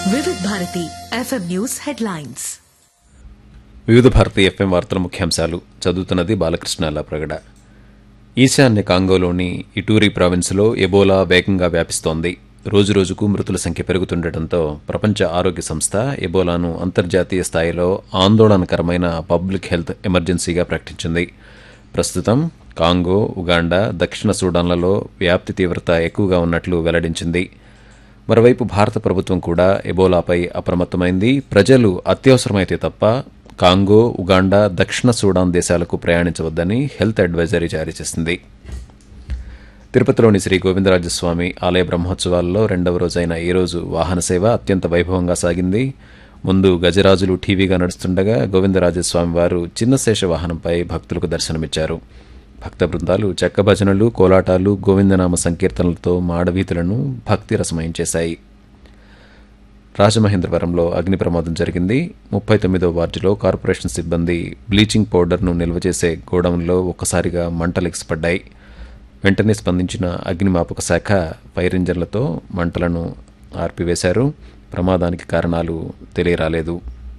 వివిధ Bharati FM news headlines వివిధ Bharati FM వార్తల ముఖ్యాంశాలు చదువుతున్నది బాలకృష్ణ ప్రగడ ఈశాన్య కాంగోలోని ఇటూరి ప్రావిన్స్లో ఎబోలా వేగంగా వ్యాపిస్తోంది రోజురోజుకు మృతుల సంఖ్య పెరుగుతుండటంతో ప్రపంచ ఆరోగ్య సంస్థ ఎబోలాను అంతర్జాతీయ స్థాయిలో ఆందోళనకరమైన పబ్లిక్ హెల్త్ ఎమర్జెన్సీగా ప్రకటించింది ప్రస్తుతం కాంగో ఉగాండా దక్షిణ సూడాన్లలో వ్యాప్తి తీవ్రత ఎక్కువగా ఉన్నట్లు వెల్లడించింది మరోవైపు భారత ప్రభుత్వం కూడా ఎబోలాపై అప్రమత్తమైంది ప్రజలు అత్యవసరమైతే తప్ప కాంగో ఉగాండా దక్షిణ సూడాన్ దేశాలకు ప్రయాణించవద్దని హెల్త్ అడ్వైజరీ జారీ చేసింది తిరుపతిలోని శ్రీ గోవిందరాజస్వామి ఆలయ బ్రహ్మోత్సవాల్లో రెండవ రోజైన ఈ రోజు వాహన సేవ అత్యంత వైభవంగా సాగింది ముందు గజరాజులు టీవీగా నడుస్తుండగా గోవిందరాజస్వామి వారు చిన్న శేష వాహనంపై భక్తులకు దర్శనమిచ్చారు భక్త బృందాలు చెక్క భజనలు కోలాటాలు గోవిందనామ సంకీర్తనలతో మాడవీధులను భక్తి రసమయం చేశాయి రాజమహేంద్రవరంలో అగ్ని ప్రమాదం జరిగింది ముప్పై తొమ్మిదో వార్డులో కార్పొరేషన్ సిబ్బంది బ్లీచింగ్ పౌడర్ను నిల్వ చేసే గోడౌన్లో ఒక్కసారిగా మంటలు ఎగిసిపడ్డాయి వెంటనే స్పందించిన అగ్నిమాపక శాఖ ఫైర్ ఇంజన్లతో మంటలను ఆర్పివేశారు ప్రమాదానికి కారణాలు తెలియరాలేదు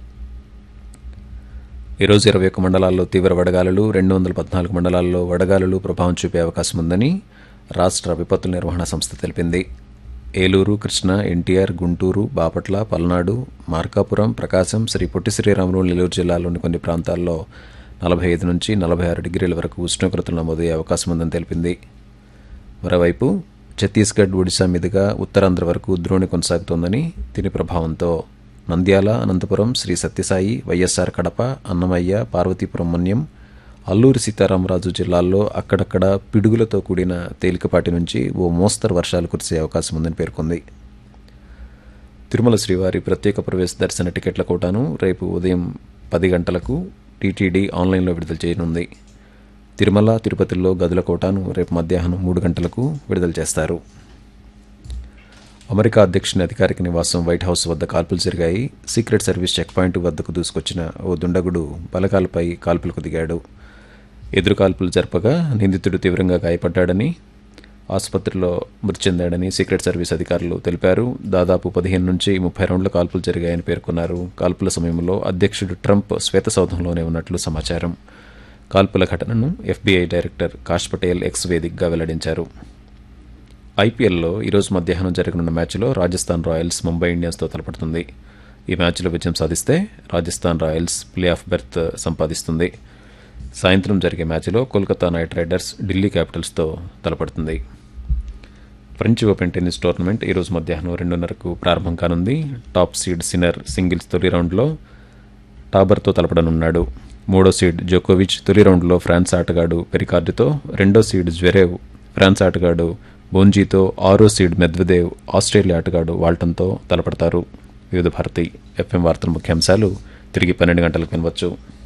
ఈరోజు ఇరవై ఒక్క మండలాల్లో తీవ్ర వడగాలులు రెండు వందల పద్నాలుగు మండలాల్లో వడగాలులు ప్రభావం చూపే అవకాశం ఉందని రాష్ట్ర విపత్తుల నిర్వహణ సంస్థ తెలిపింది ఏలూరు కృష్ణా ఎన్టీఆర్ గుంటూరు బాపట్ల పల్నాడు మార్కాపురం ప్రకాశం శ్రీ పొట్టి శ్రీరాములు నెల్లూరు జిల్లాలోని కొన్ని ప్రాంతాల్లో నలభై ఐదు నుంచి నలభై ఆరు డిగ్రీల వరకు ఉష్ణోగ్రతలు నమోదయ్యే అవకాశం ఉందని తెలిపింది మరోవైపు ఛత్తీస్గఢ్ ఒడిశా మీదుగా ఉత్తరాంధ్ర వరకు ద్రోణి కొనసాగుతోందని దీని ప్రభావంతో నంద్యాల అనంతపురం శ్రీ సత్యసాయి వైఎస్ఆర్ కడప అన్నమయ్య పార్వతీపురం మన్యం అల్లూరి సీతారామరాజు జిల్లాల్లో అక్కడక్కడ పిడుగులతో కూడిన తేలికపాటి నుంచి ఓ మోస్తరు వర్షాలు కురిసే అవకాశం ఉందని పేర్కొంది తిరుమల శ్రీవారి ప్రత్యేక ప్రవేశ దర్శన టికెట్ల కోటాను రేపు ఉదయం పది గంటలకు టీటీడీ ఆన్లైన్లో విడుదల చేయనుంది తిరుమల తిరుపతిలో గదుల కోటాను రేపు మధ్యాహ్నం మూడు గంటలకు విడుదల చేస్తారు అమెరికా అధ్యక్షుని అధికారిక నివాసం వైట్ హౌస్ వద్ద కాల్పులు జరిగాయి సీక్రెట్ సర్వీస్ చెక్ పాయింట్ వద్దకు దూసుకొచ్చిన ఓ దుండగుడు బలకాలపై కాల్పులకు దిగాడు ఎదురు కాల్పులు జరపగా నిందితుడు తీవ్రంగా గాయపడ్డాడని ఆసుపత్రిలో మృతి చెందాడని సీక్రెట్ సర్వీస్ అధికారులు తెలిపారు దాదాపు పదిహేను నుంచి ముప్పై రౌండ్ల కాల్పులు జరిగాయని పేర్కొన్నారు కాల్పుల సమయంలో అధ్యక్షుడు ట్రంప్ శ్వేతసౌధంలోనే ఉన్నట్లు సమాచారం కాల్పుల ఘటనను FBI director Kash Patel X వేదికగా వెల్లడించారు ఐపీఎల్లో ఈరోజు మధ్యాహ్నం జరగనున్న మ్యాచ్లో రాజస్థాన్ రాయల్స్ ముంబై ఇండియన్స్తో తలపడుతుంది ఈ మ్యాచ్లో విజయం సాధిస్తే Rajasthan Royals play off berth సంపాదిస్తుంది సాయంత్రం జరిగే మ్యాచ్లో కోల్కతా నైట్ రైడర్స్ ఢిల్లీ క్యాపిటల్స్తో తలపడుతుంది ఫ్రెంచ్ ఓపెన్ టెన్నిస్ టోర్నమెంట్ ఈరోజు మధ్యాహ్నం రెండున్నరకు ప్రారంభం కానుంది టాప్ సీడ్ సిన్నర్ సింగిల్స్ తొలి రౌండ్లో టాబర్తో తలపడనున్నాడు మూడో సీడ్ జోకోవిచ్ తొలి రౌండ్లో ఫ్రాన్స్ ఆటగాడు పెరికార్డుతో రెండో సీడ్ జ్వెరేవ్ ఫ్రాన్స్ ఆటగాడు బోంజీతో ఆరో సీడ్ మెద్వదేవ్ ఆస్ట్రేలియా ఆటగాడు వాల్టన్తో తలపడతారు వివిధ భారతి ఎఫ్ఎం వార్తల ముఖ్యాంశాలు తిరిగి పన్నెండు గంటలకు వినవచ్చు